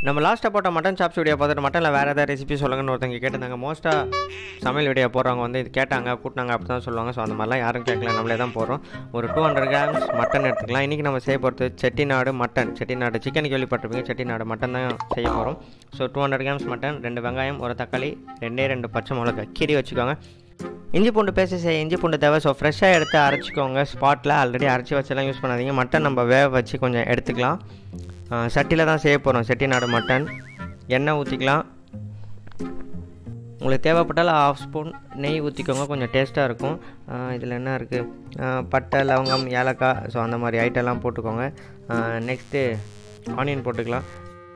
நம்ம லாஸ்ட்டாக போட்ட மட்டன் சாப்ஸ் வீடியோ பார்த்துட்டு மட்டனில் வேறு ஏதாவது ரெசிபி சொல்லுங்கன்னு ஒருத்தங்க கேட்டிருந்தாங்க மோஸ்ட்டாக சமையல் வீடியோ போடுறவங்க வந்து இது கேட்டாங்க கூட்டினாங்க அப்படி தான் சொல்லுவாங்க ஸோ அந்த மாதிரிலாம் யாரும் கேட்கல நம்மளே தான் போடுறோம் ஒரு டூ ஹண்ட்ரட் கிராம்ஸ் மட்டன் எடுத்துக்கலாம் இன்றைக்கி நம்ம செய்ய போகிறது செட்டிநாடு மட்டன் செட்டிநாடு சிக்கன் கேள்விப்பட்டிருப்பீங்க செட்டிநாடு மட்டன் தான் செய்ய போகிறோம் so two hundred grams mutton ரெண்டு வெங்காயம் ஒரு தக்காளி ரெண்டே ரெண்டு பச்சை மிளகா கீரி வச்சுக்கோங்க இஞ்சி பூண்டு பேஸ்ட் செய்ய இஞ்சி பூண்டு தேவை ஸோ ஃப்ரெஷ்ஷாக எடுத்து அரைச்சிக்கோங்க ஸ்பாட்டில் ஆல்ரெடி அரைச்சி வச்செல்லாம் யூஸ் பண்ணாதீங்க மட்டன் நம்ம வேக வச்சு கொஞ்சம் எடுத்துக்கலாம் சட்டியில் தான் செய்ய போகிறோம் செட்டிநாடு மட்டன் எண்ணெய் ஊற்றிக்கலாம் உங்களுக்கு தேவைப்பட்டால் ஆஃப் ஸ்பூன் நெய் ஊற்றிக்கோங்க கொஞ்சம் டேஸ்ட்டாக இருக்கும் இதில் என்ன இருக்குது பட்டை லவங்கம் ஏலக்காய் ஸோ அந்த மாதிரி ஐட்டம்லாம் போட்டுக்கோங்க நெக்ஸ்ட்டு ஆனியன் போட்டுக்கலாம்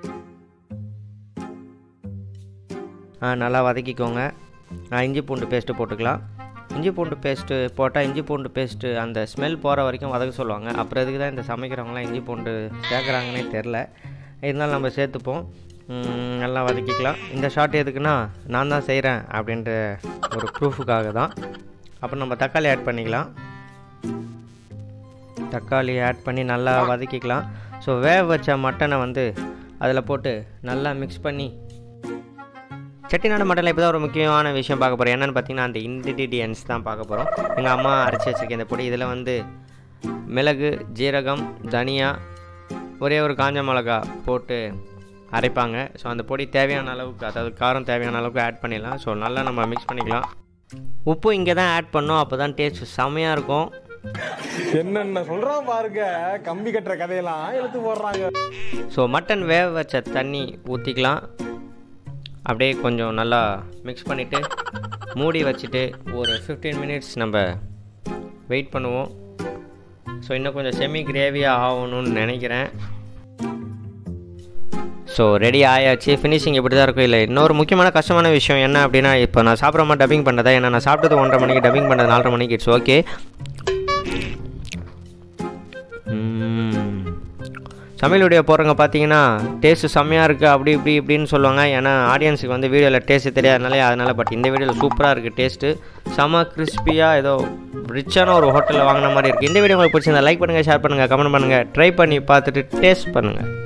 நல்லா வதக்கிக்கோங்க இஞ்சி பூண்டு பேஸ்ட்டு போட்டுக்கலாம் இஞ்சி பூண்டு பேஸ்ட்டு போட்டால் இஞ்சி பூண்டு பேஸ்ட்டு அந்த ஸ்மெல் போகிற வரைக்கும் வதக்க சொல்லுவாங்க அப்புறம் இதுக்கு தான் இந்த சமைக்கிறவங்களாம் இஞ்சி பூண்டு சேர்க்குறாங்கன்னே தெரில இருந்தாலும் நம்ம சேர்த்துப்போம் நல்லா வதக்கிக்கலாம் இந்த ஷாட் எதுக்குன்னா நான் தான் செய்கிறேன் அப்படின்ற ஒரு ப்ரூஃபுக்காக தான் அப்புறம் நம்ம தக்காளி ஆட் பண்ணிக்கலாம் தக்காளி ஆட் பண்ணி நல்லா வதக்கிக்கலாம் ஸோ வேக வச்ச மட்டனை வந்து அதில் போட்டு நல்லா மிக்ஸ் பண்ணி செட்டிநாடு மட்டனில் இப்போ தான் ஒரு முக்கியமான விஷயம் பார்க்க போகிறோம் என்னென்னு பார்த்தீங்கன்னா அந்த இன்க்ரீடியன்ஸ் தான் பார்க்க போகிறோம் எங்கள் அம்மா அரைச்சி வச்சுருக்கேன் இந்த பொடி இதில் வந்து மிளகு ஜீரகம் தனியா ஒரே ஒரு காஞ்ச மிளகா போட்டு அரைப்பாங்க ஸோ அந்த பொடி தேவையான அளவுக்கு அதாவது காரம் தேவையான அளவுக்கு ஆட் பண்ணிடலாம் ஸோ நல்லா நம்ம மிக்ஸ் பண்ணிக்கலாம் உப்பு இங்கே தான் ஆட் பண்ணோம் அப்போ தான் டேஸ்ட் செம்மையாக இருக்கும் என்னென்ன சொல்றான் பாருங்க கம்பி கட்டுற கதையெல்லாம் இழுத்து போடுறாங்க ஸோ மட்டன் வேக வச்ச தண்ணி ஊற்றிக்கலாம் அப்படியே கொஞ்சம் நல்லா மிக்ஸ் பண்ணிவிட்டு மூடி வச்சுட்டு ஒரு ஃபிஃப்டீன் மினிட்ஸ் நம்ம வெயிட் பண்ணுவோம் ஸோ இன்னும் கொஞ்சம் செமி கிரேவியாக ஆகணும்னு நினைக்கிறேன் ஸோ ரெடி ஆயாச்சு ஃபினிஷிங் இப்படி தான் இருக்கும் இல்லை இன்னொரு முக்கியமான கஷ்டமான விஷயம் என்ன அப்படின்னா இப்போ நான் சாப்பிட்ற மாதிரி டப்பிங் பண்ணுறதா ஏன்னா நான் சாப்பிட்டது ஒன்றரை மணிக்கு டப்பிங் பண்ணுறது நாலரை மணிக்கு இட்ஸ் ஓகே சமையல் வீடியோ போடுறவங்க பார்த்தீங்கன்னா டேஸ்ட்டு செம்மையாக இருக்குது அப்படி இப்படி இப்படின்னு சொல்லுவாங்க ஏன்னா ஆடியன்ஸுக்கு வந்து வீடியோவில் டேஸ்ட்டு தெரியாதனாலே அதனால் பட் இந்த வீடியோவில் சூப்பராக இருக்குது டேஸ்ட்டு செம கிறிஸ்பியாக ஏதோ ரிச்சான ஒரு ஹோட்டலில் வாங்கின மாதிரி இருக்குது இந்த வீடியோ உங்களுக்கு பிடிச்சிருந்தா லைக் பண்ணுங்கள் ஷேர் பண்ணுங்கள் கமெண்ட் பண்ணுங்கள் ட்ரை பண்ணி பார்த்துட்டு டேஸ்ட் பண்ணுங்கள்